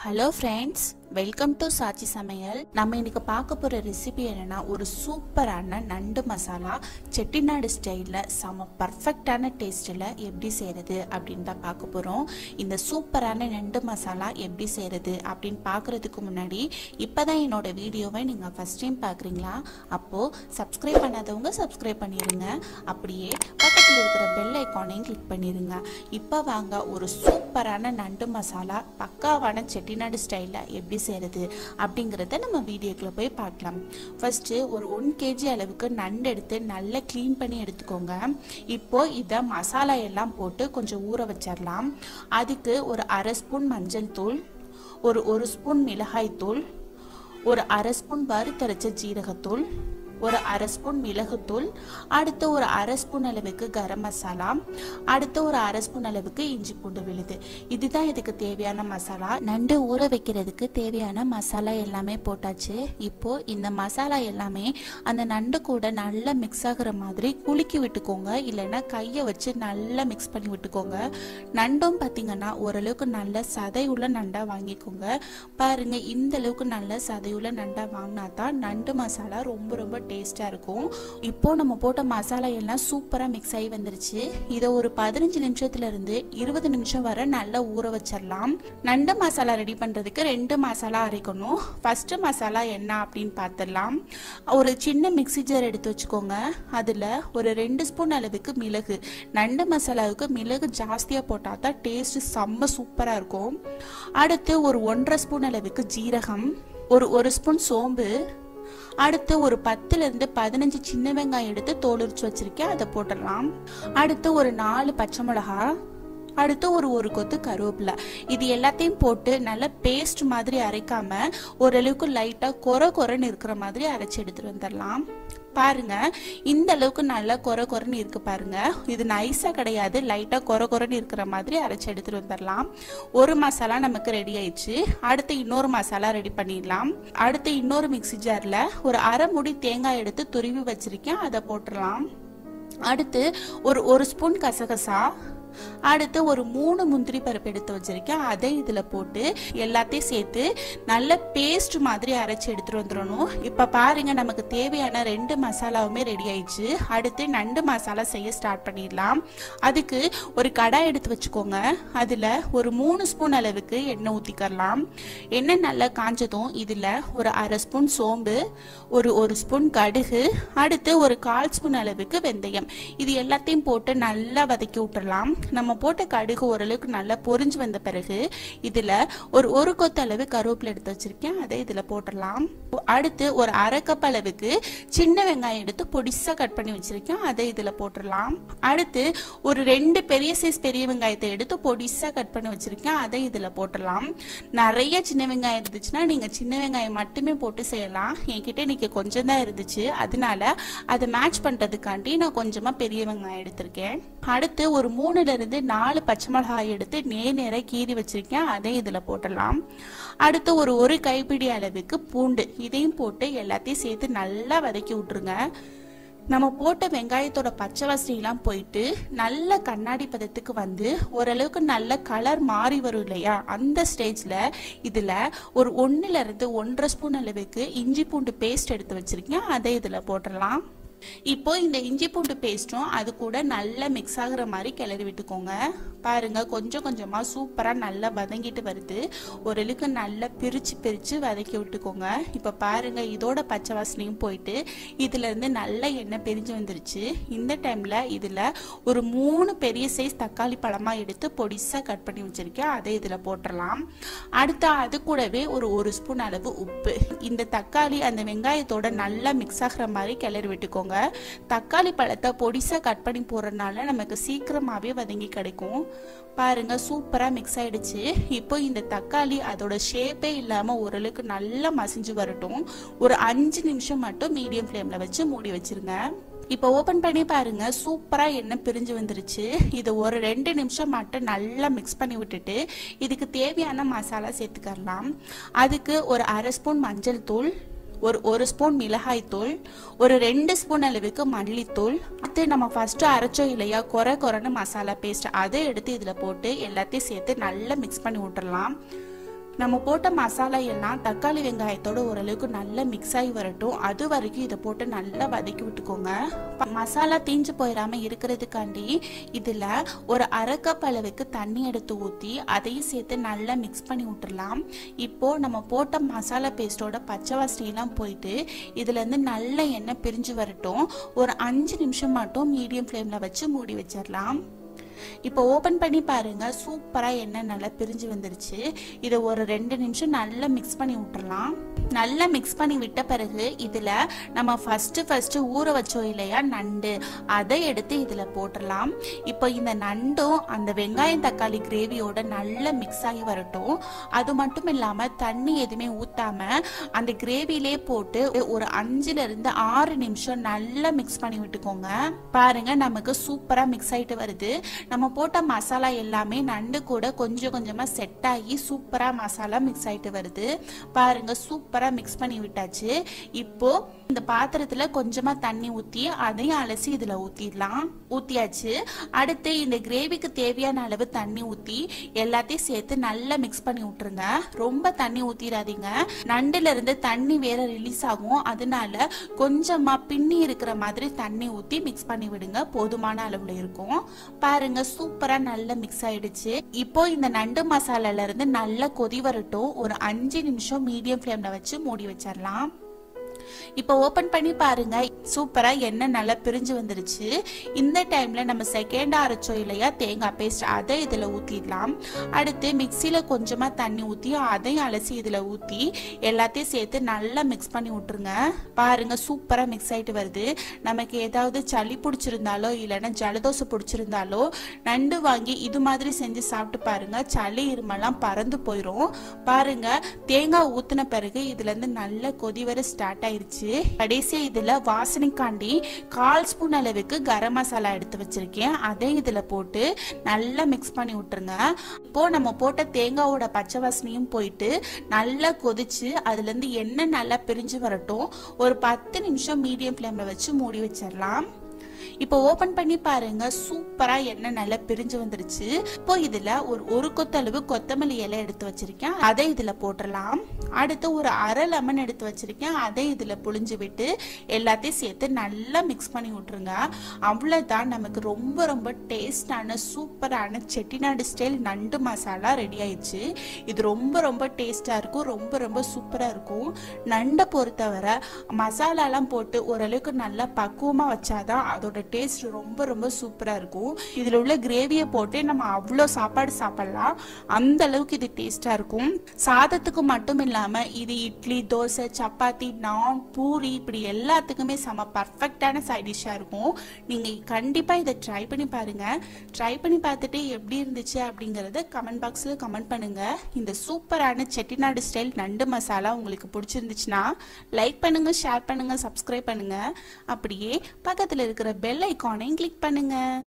hello friends welcome to Saachi சமையல் நம்ம இன்னைக்கு பார்க்க போகிற ரெசிபி என்னன்னா ஒரு சூப்பரான நண்டு மசாலா செட்டிநாடு ஸ்டைலில் செம பர்ஃபெக்டான டேஸ்ட்டில் எப்படி செய்கிறது அப்படின்னு தான் பார்க்க போகிறோம் இந்த சூப்பரான நண்டு மசாலா எப்படி செய்கிறது அப்படின்னு பார்க்குறதுக்கு முன்னாடி இப்போ தான் என்னோட வீடியோவை நீங்கள் ஃபஸ்ட் டைம் பார்க்குறீங்களா அப்போது சப்ஸ்கிரைப் பண்ணாதவங்க சப்ஸ்கிரைப் பண்ணிடுங்க அப்படியே பக்கத்தில் இருக்கிற பெல் ஐக்கானையும் கிளிக் பண்ணிடுங்க இப்போ வாங்க ஒரு சூப்பரான நண்டு மசாலா பக்காவான செட்டிநாடு ஸ்டைலில் எப்படி செய்கிறது அப்படிங்கிறத நம்ம வீடியோக்குள்ள போய் பார்க்கலாம் ஃபர்ஸ்ட்டு ஒரு ஒன் கேஜி அளவுக்கு நண்டு எடுத்து நல்லா க்ளீன் பண்ணி எடுத்துக்கோங்க இப்போ இதை மசாலா எல்லாம் போட்டு கொஞ்சம் ஊற வச்சிடலாம் அதுக்கு ஒரு அரை ஸ்பூன் மஞ்சள் தூள் ஒரு ஒரு ஸ்பூன் மிளகாய் தூள் ஒரு அரை ஸ்பூன் வறுத்தரைச்ச ஜீரகத்தூள் ஒரு அரை ஸ்பூன் மிளகுத்தூள் அடுத்து ஒரு அரை ஸ்பூன் அளவுக்கு கரம் மசாலா அடுத்து ஒரு அரை ஸ்பூன் அளவுக்கு இஞ்சி பூண்டு விழுது இதுதான் இதுக்கு தேவையான மசாலா நண்டு ஊற வைக்கிறதுக்கு தேவையான மசாலா எல்லாமே போட்டாச்சு இப்போ இந்த மசாலா எல்லாமே அந்த நண்டு கூட நல்லா மிக்ஸ் ஆகுற மாதிரி குலுக்கி விட்டுக்கோங்க இல்லைன்னா கையை வச்சு நல்லா மிக்ஸ் பண்ணி விட்டுக்கோங்க நண்டும் பார்த்தீங்கன்னா ஓரளவுக்கு நல்ல சதையுள்ள நண்டா வாங்கிக்கோங்க பாருங்க இந்த அளவுக்கு நல்ல சதையுள்ள நண்டா வாங்கினா தான் நண்டு மசாலா ரொம்ப ரொம்ப டேஸ்ட்டாக இருக்கும் இப்போ நம்ம போட்ட மசாலா எல்லாம் சூப்பராக மிக்ஸ் ஆகி வந்துருச்சு இதை ஒரு பதினஞ்சு நிமிஷத்துல இருந்து இருபது நிமிஷம் வரை நல்லா ஊற வச்சிடலாம் நண்டு மசாலா ரெடி பண்ணுறதுக்கு ரெண்டு மசாலா அரைக்கணும் ஃபர்ஸ்ட் மசாலா என்ன அப்படின்னு பார்த்துடலாம் ஒரு சின்ன மிக்ஸி ஜார் எடுத்து வச்சுக்கோங்க அதில் ஒரு ரெண்டு ஸ்பூன் அளவுக்கு மிளகு நண்டு மசாலாவுக்கு மிளகு ஜாஸ்தியாக போட்டால் தான் டேஸ்ட் செம்ம சூப்பராக இருக்கும் அடுத்து ஒரு ஒன்றரை ஸ்பூன் அளவுக்கு ஜீரகம் ஒரு ஒரு ஸ்பூன் சோம்பு அடுத்து ஒரு பத்துல இருந்து பதினஞ்சு சின்ன வெங்காயம் எடுத்து தோல் உரிச்சு வச்சிருக்கேன் அதை போட்டுடலாம் அடுத்து ஒரு நாலு பச்சை மிளகா அடுத்து ஒரு ஒரு கொத்து கருவேப்பிலை இது எல்லாத்தையும் போட்டு நல்லா பேஸ்ட் மாதிரி அரைக்காம ஓரளவுக்கு லைட்டா கொர கொரன்னு இருக்கிற மாதிரி அரைச்சி எடுத்துட்டு வந்துடலாம் பாருங்க இந்த அளவுக்கு நல்லா கொர கொரன்னு இருக்கு பாருங்க இது நைஸா கிடையாது லைட்டா கொர கொரன்னு இருக்கிற மாதிரி அரைச்சி எடுத்துட்டு வந்துடலாம் ஒரு மசாலா நமக்கு ரெடி ஆயிடுச்சு அடுத்து இன்னொரு மசாலா ரெடி பண்ணிடலாம் அடுத்து இன்னொரு மிக்ஸி ஜார்ல ஒரு அரை முடி தேங்காய் எடுத்து துருவி வச்சிருக்கேன் அதை போட்டுடலாம் அடுத்து ஒரு ஒரு ஸ்பூன் கசகசா அடுத்து ஒரு மூணு முந்திரி பருப்பு எடுத்து வச்சிருக்கேன் அதை இதில் போட்டு எல்லாத்தையும் சேர்த்து நல்ல பேஸ்ட் மாதிரி அரைச்சி எடுத்துட்டு வந்துடணும் இப்போ பாருங்க நமக்கு தேவையான ரெண்டு மசாலாவுமே ரெடி ஆயிடுச்சு அடுத்து நண்டு மசாலா செய்ய ஸ்டார்ட் பண்ணிடலாம் அதுக்கு ஒரு கடாய் எடுத்து வச்சுக்கோங்க அதில் ஒரு மூணு ஸ்பூன் அளவுக்கு எண்ணெய் ஊற்றிக்கலாம் எண்ணெய் நல்லா காஞ்சதும் இதில் ஒரு அரை ஸ்பூன் சோம்பு ஒரு ஒரு ஸ்பூன் கடுகு அடுத்து ஒரு கால் ஸ்பூன் அளவுக்கு வெந்தயம் இது எல்லாத்தையும் போட்டு நல்லா வதக்கி விட்டுறலாம் நம்ம போட்ட கடுகு ஓரளவுக்கு நல்லா பொரிஞ்சு வந்த பிறகு இதுல ஒரு ஒரு கொத்து அளவு கருவேப்பிலை எடுத்து வச்சிருக்கேன் அதை இதுல போட்டுடலாம் அடுத்து ஒரு அரை கப் அளவுக்கு சின்ன வெங்காயம் எடுத்து பொடிசா கட் பண்ணி வச்சிருக்கேன் அதை இதுல போட்டுடலாம் அடுத்து ஒரு ரெண்டு பெரிய சைஸ் பெரிய வெங்காயத்தை எடுத்து பொடிசா கட் பண்ணி வச்சிருக்கேன் அதை இதுல போட்டுடலாம் நிறைய சின்ன வெங்காயம் இருந்துச்சுன்னா நீங்க சின்ன வெங்காயம் மட்டுமே போட்டு செய்யலாம் என்கிட்ட இன்னைக்கு கொஞ்சம் தான் இருந்துச்சு அதனால அதை மேட்ச் பண்றதுக்காண்டி நான் கொஞ்சமா பெரிய வெங்காயம் எடுத்திருக்கேன் அடுத்து ஒரு மூணுல இருந்து நாலு பச்சை மிளகாய் எடுத்து நேர் நேர கீறி வச்சிருக்கேன் அதை இதுல போட்டுடலாம் அடுத்து ஒரு ஒரு கைப்பிடி அளவுக்கு பூண்டு இதையும் போட்டு எல்லாத்தையும் சேர்த்து நல்லா வதக்கி விட்டுருங்க நம்ம போட்ட வெங்காயத்தோட பச்சை வாசனைலாம் போயிட்டு நல்ல கண்ணாடி பதத்துக்கு வந்து ஓரளவுக்கு நல்ல கலர் மாறி வரும் இல்லையா அந்த ஸ்டேஜ்ல இதுல ஒரு ஒன்னுல இருந்து ஒன்றரை ஸ்பூன் அளவுக்கு இஞ்சி பூண்டு பேஸ்ட் எடுத்து வச்சிருக்கேன் அதை இதுல போட்டுடலாம் இப்போ இந்த இஞ்சி பூண்டு பேஸ்ட்டும் அது கூட நல்லா மிக்ஸ் ஆகுற மாதிரி கிளறி விட்டுக்கோங்க பாருங்க கொஞ்சம் கொஞ்சமா சூப்பரா நல்லா வதங்கிட்டு வருது ஓரளவுக்கு நல்லா பிரிச்சு பிரிச்சு வதக்கி விட்டுக்கோங்க இப்போ பாருங்க இதோட பச்சை வாசனையும் போயிட்டு இதுல இருந்து நல்ல எண்ணெய் பிரிஞ்சு வந்துருச்சு இந்த டைம்ல இதுல ஒரு மூணு பெரிய சைஸ் தக்காளி பழமா எடுத்து பொடிசா கட் பண்ணி வச்சிருக்கேன் அதை இதுல போட்டுடலாம் அடுத்து அது கூடவே ஒரு ஒரு ஸ்பூன் அளவு உப்பு இந்த தக்காளி அந்த வெங்காயத்தோட நல்லா மிக்ஸ் ஆகுற மாதிரி கிளறி விட்டுக்கோங்க தக்காளி பழத்தை பொடிசா கட் பண்ணி போடுறதுனால நமக்கு சீக்கிரமாவே வதங்கி கிடைக்கும் பாருங்க சூப்பரா மிக்ஸ் ஆயிடுச்சு இப்போ இந்த தக்காளி அதோட ஷேப்பே இல்லாம ஓரளவுக்கு நல்லா மசிஞ்சு வரட்டும் ஒரு அஞ்சு நிமிஷம் மட்டும் மீடியம் ஃப்ளேம்ல வச்சு மூடி வச்சிருங்க இப்போ ஓபன் பண்ணி பாருங்க சூப்பரா எண்ணெய் பிரிஞ்சு வந்துருச்சு இது ஒரு ரெண்டு நிமிஷம் மட்டும் நல்லா மிக்ஸ் பண்ணி விட்டுட்டு இதுக்கு தேவையான மசாலா சேர்த்துக்கலாம் அதுக்கு ஒரு அரை ஸ்பூன் மஞ்சள் தூள் ஒரு ஒரு ஸ்பூன் மிளகாய் தூள் ஒரு ரெண்டு ஸ்பூன் அளவுக்கு மல்லித்தூள் அடுத்து நம்ம ஃபர்ஸ்ட் அரைச்சோம் இல்லையா குறை குறைன்னு மசாலா பேஸ்ட் அதை எடுத்து இதில் போட்டு எல்லாத்தையும் சேர்த்து நல்லா மிக்ஸ் பண்ணி விட்டுறலாம் நம்ம போட்ட மசாலா எல்லாம் தக்காளி வெங்காயத்தோட ஓரளவுக்கு நல்லா மிக்ஸ் ஆகி வரட்டும் அது வரைக்கும் இதை போட்டு நல்லா வதக்கி விட்டுக்கோங்க ப- மசாலா தீஞ்சு போயிடாம இருக்கிறதுக்காண்டி இதுல ஒரு அரை கப் அளவுக்கு தண்ணி எடுத்து ஊத்தி அதையும் சேர்த்து நல்லா மிக்ஸ் பண்ணி விட்டுறலாம் இப்போ நம்ம போட்ட மசாலா பேஸ்டோட பச்சை வாசனை எல்லாம் போயிட்டு இதுல இருந்து நல்ல எண்ணெய் பிரிஞ்சு வரட்டும் ஒரு அஞ்சு நிமிஷம் மட்டும் மீடியம் ஃப்ளேம்ல வச்சு மூடி வச்சிடலாம் இப்போ ஓபன் பண்ணி பாருங்க சூப்பரா எண்ணெய் நல்லா பிரிஞ்சு வந்துருச்சு இதை ஒரு ரெண்டு நிமிஷம் நல்லா மிக்ஸ் பண்ணி விட்டுறலாம் நல்லா மிக்ஸ் பண்ணி விட்ட பிறகு இதுல நம்ம ஃபர்ஸ்ட் ஃபர்ஸ்ட் ஊற வச்சோம் இல்லையா நண்டு அதை எடுத்து இதுல போட்டுடலாம் இப்போ இந்த நண்டும் அந்த வெங்காயம் தக்காளி கிரேவியோட நல்லா மிக்ஸ் ஆகி வரட்டும் அது மட்டும் இல்லாம தண்ணி எதுவுமே ஊத்தாம அந்த கிரேவிலே போட்டு ஒரு அஞ்சுல இருந்து ஆறு நிமிஷம் நல்லா மிக்ஸ் பண்ணி விட்டுக்கோங்க பாருங்க நமக்கு சூப்பரா மிக்ஸ் ஆயிட்டு வருது நம்ம போட்ட மசாலா எல்லாமே நண்டு கூட கொஞ்சம் கொஞ்சமா செட் ஆகி சூப்பரா மசாலா மிக்ஸ் ஆயிட்டு வருது பாருங்க சூப்பரா மிக்ஸ் பண்ணி விட்டாச்சு இப்போ இந்த பாத்திரத்துல கொஞ்சமா தண்ணி ஊத்தி அதையும் அலசி இதுல ஊத்திடலாம் ஊத்தியாச்சு அடுத்து இந்த கிரேவிக்கு தேவையான அளவு தண்ணி ஊத்தி எல்லாத்தையும் சேர்த்து நல்லா மிக்ஸ் பண்ணி விட்டுருங்க ரொம்ப தண்ணி ஊத்திடாதீங்க நண்டுல இருந்து தண்ணி வேற ரிலீஸ் ஆகும் அதனால கொஞ்சமா பின்னி இருக்கிற மாதிரி தண்ணி ஊத்தி மிக்ஸ் பண்ணி விடுங்க போதுமான அளவுல இருக்கும் பாருங்க சூப்பரா நல்லா மிக்ஸ் ஆயிடுச்சு இப்போ இந்த நண்டு மசாலால இருந்து நல்லா கொதி வரட்டும் ஒரு அஞ்சு நிமிஷம் மீடியம் ஃப்ளேம்ல வச்சு மூடி வச்சிடலாம் இப்போ ஓபன் பண்ணி பாருங்க சூப்பரா எண்ணெய் நல்லா பிரிஞ்சு வந்துருச்சு இந்த டைம்ல நம்ம செகண்ட் அரைச்சோம் இல்லையா தேங்காய் பேஸ்ட் அதை இதுல ஊத்திடலாம் அடுத்து மிக்சியில கொஞ்சமா தண்ணி ஊத்தி அதையும் அலசி இதுல ஊத்தி எல்லாத்தையும் சேர்த்து நல்லா மிக்ஸ் பண்ணி விட்டுருங்க பாருங்க சூப்பரா மிக்ஸ் ஆயிட்டு வருது நமக்கு ஏதாவது சளி பிடிச்சிருந்தாலோ இல்லைன்னா ஜலதோஷம் பிடிச்சிருந்தாலோ நண்டு வாங்கி இது மாதிரி செஞ்சு சாப்பிட்டு பாருங்க சளி இருமெல்லாம் பறந்து போயிடும் பாருங்க தேங்காய் ஊத்துன பிறகு இதுல இருந்து நல்ல கொதி வர ஸ்டார்ட் ஆயிருச்சு கடைசியா இதுல வாசனைக்காண்டி கால் ஸ்பூன் அளவுக்கு கரம் மசாலா எடுத்து வச்சிருக்கேன் அதை இதுல போட்டு நல்லா மிக்ஸ் பண்ணி விட்டுருங்க இப்போ நம்ம போட்ட தேங்காவோட பச்சை வாசனையும் போயிட்டு நல்லா கொதிச்சு அதுல இருந்து எண்ணெய் நல்லா பிரிஞ்சு வரட்டும் ஒரு பத்து நிமிஷம் மீடியம் ஃப்ளேம்ல வச்சு மூடி வச்சிடலாம் இப்போ ஓபன் பண்ணி பாருங்க சூப்பரா எண்ணெய் நல்லா பிரிஞ்சு வந்துருச்சு இப்போ இதுல ஒரு ஒரு கொத்தளவு கொத்தமல்லி இலை எடுத்து வச்சிருக்கேன் அதை இதுல போட்டுடலாம் அடுத்து ஒரு அரை லெமன் எடுத்து வச்சிருக்கேன் அதை இதுல புழிஞ்சு விட்டு எல்லாத்தையும் சேர்த்து நல்லா மிக்ஸ் பண்ணி விட்டுருங்க அவ்வளவுதான் நமக்கு ரொம்ப ரொம்ப டேஸ்டான சூப்பரான செட்டிநாடு ஸ்டைல் நண்டு மசாலா ரெடி ஆயிடுச்சு இது ரொம்ப ரொம்ப டேஸ்டா இருக்கும் ரொம்ப ரொம்ப சூப்பரா இருக்கும் நண்டை பொறுத்தவரை மசாலாலாம் போட்டு ஓரளவுக்கு நல்லா பக்குவமா வச்சாதான் அதோட டேஸ்ட் ரொம்ப ரொம்ப சூப்பரா இருக்கும் இதுல உள்ள கிரேவியை போட்டு நம்ம அவ்வளோ சாப்பாடு சாப்பிடலாம் அந்த அளவுக்கு இது டேஸ்டா இருக்கும் சாதத்துக்கு மட்டும் இல்லாம இது இட்லி தோசை சப்பாத்தி நான் பூரி இப்படி எல்லாத்துக்குமே செம பர்ஃபெக்டான சைட் டிஷ்ஷா இருக்கும் நீங்க கண்டிப்பா இதை ட்ரை பண்ணி பாருங்க ட்ரை பண்ணி பார்த்துட்டு எப்படி இருந்துச்சு அப்படிங்கறத கமெண்ட் பாக்ஸ்ல கமெண்ட் பண்ணுங்க இந்த சூப்பரான செட்டிநாடு ஸ்டைல் நண்டு மசாலா உங்களுக்கு பிடிச்சிருந்துச்சுன்னா லைக் பண்ணுங்க ஷேர் பண்ணுங்க சப்ஸ்கிரைப் பண்ணுங்க அப்படியே பக்கத்துல இருக்கிற பெல் ஐக்கானையும் கிளிக் பண்ணுங்க